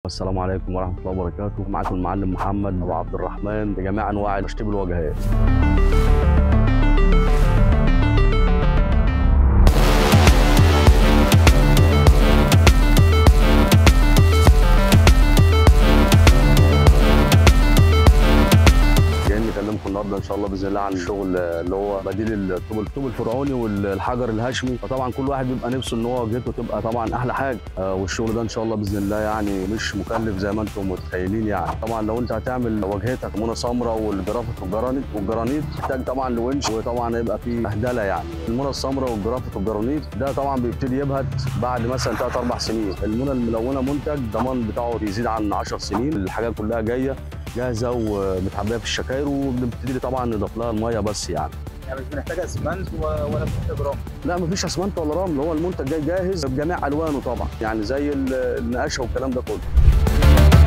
السلام عليكم ورحمه الله وبركاته معاكم المعلم محمد ابو عبد الرحمن بجميع انواع تشطيب الواجهات جايين نكلمكم النهارده ان شاء الله باذن الله عن الشغل اللي هو بديل الطوب الطوب الفرعوني والحجر الهشمي فطبعا كل واحد بيبقى نفسه ان هو واجهته تبقى طبعا احلى حاجه آه، والشغل ده ان شاء الله باذن الله يعني مش مكلف زي ما انتم متخيلين يعني طبعا لو انت هتعمل واجهتك منى سمراء والجرافت والجرانيت والجرانيت تحتاج طبعا لونش وطبعا هيبقى فيه بهدله يعني المنى السمراء والجرافت والجرانيت ده طبعا بيبتدي يبهت بعد مثلا 3 4 سنين المنى الملونه منتج ضمان بتاعه بيزيد عن 10 سنين الحاجات كلها جايه جاهزه ومتعبيه في الشكاير وبنبتدي طبعا نضيف لها الميه بس يعني يعني مش بنحتاج اسمنت و- ولا بنحتاج رمل لا مفيش اسمنت ولا رمل هو المنتج جاي جاهز بجميع الوانه طبعا يعني زي ال- النقاشه والكلام ده كله